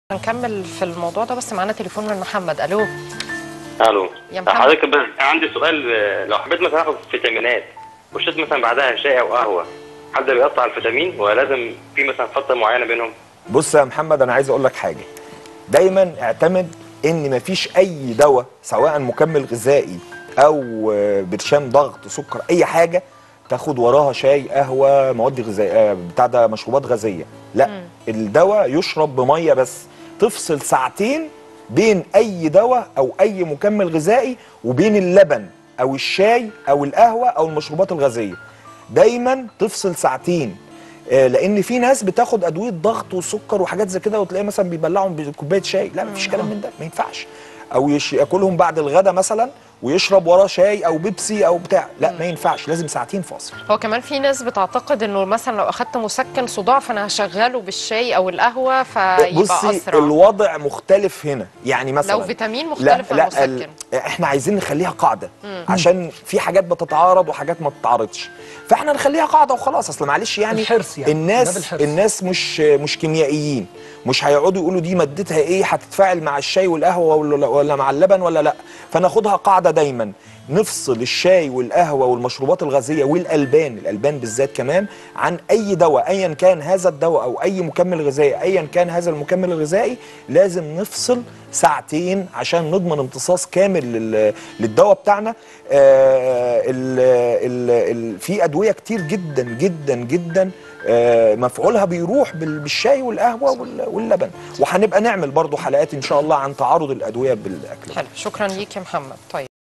هنكمل في الموضوع ده بس معانا تليفون من محمد الو الو يا محمد. حضرتك بس عندي سؤال آه، لو حبيت مثلا اخد فيتامينات وشربت مثلا بعدها شاي او قهوه هل ده بيقطع الفيتامين ولا لازم في مثلا فتره معينه بينهم؟ بص يا محمد انا عايز اقول لك حاجه دايما اعتمد ان مفيش اي دواء سواء مكمل غذائي او آه، برشام ضغط سكر اي حاجه تاخد وراها شاي قهوه مواد غذائيه بتاع ده مشروبات غازيه لا الدواء يشرب بميه بس تفصل ساعتين بين اي دواء او اي مكمل غذائي وبين اللبن او الشاي او القهوه او المشروبات الغازيه دايما تفصل ساعتين آه، لان في ناس بتاخد ادويه ضغط وسكر وحاجات زي كده وتلاقي مثلا بيبلعهم بكوبايه شاي لا مفيش كلام من ده ما ينفعش او يش- ياكلهم بعد الغدا مثلا ويشرب وراه شاي او بيبسي او بتاع لا ما ينفعش لازم ساعتين فاصل هو كمان في ناس بتعتقد انه مثلا لو اخدت مسكن صداع فانا هشغله بالشاي او القهوه فيبقى بصي اسرع الوضع مختلف هنا يعني مثلا لو فيتامين مختلف عن لا المسكن ال- احنا عايزين نخليها قاعده عشان في حاجات بتتعارض وحاجات ما بتتعارضش فاحنا نخليها قاعده وخلاص اصل معلش يعني الحرص يعني، الناس باب الحرص. الناس مش مش كيميائيين مش هيقعدوا يقولوا دي مادتها ايه هتتفاعل مع الشاي والقهوه ولا, ولا مع اللبن ولا لا فناخدها قاعده دايما نفصل الشاي والقهوه والمشروبات الغازيه والالبان الالبان بالذات كمان عن اي دواء ايا كان هذا الدواء او اي مكمل غذائي ايا كان هذا المكمل الغذائي لازم نفصل ساعتين عشان نضمن امتصاص كامل لل- للدواء بتاعنا آه، ال ال ال في ادويه كتير جدا جدا جدا آه، مفعولها بيروح بال- بالشاي والقهوه وال- واللبن وهنبقى نعمل برضو حلقات ان شاء الله عن تعارض الادويه بالاكل حلو شكرا ليك يا محمد طيب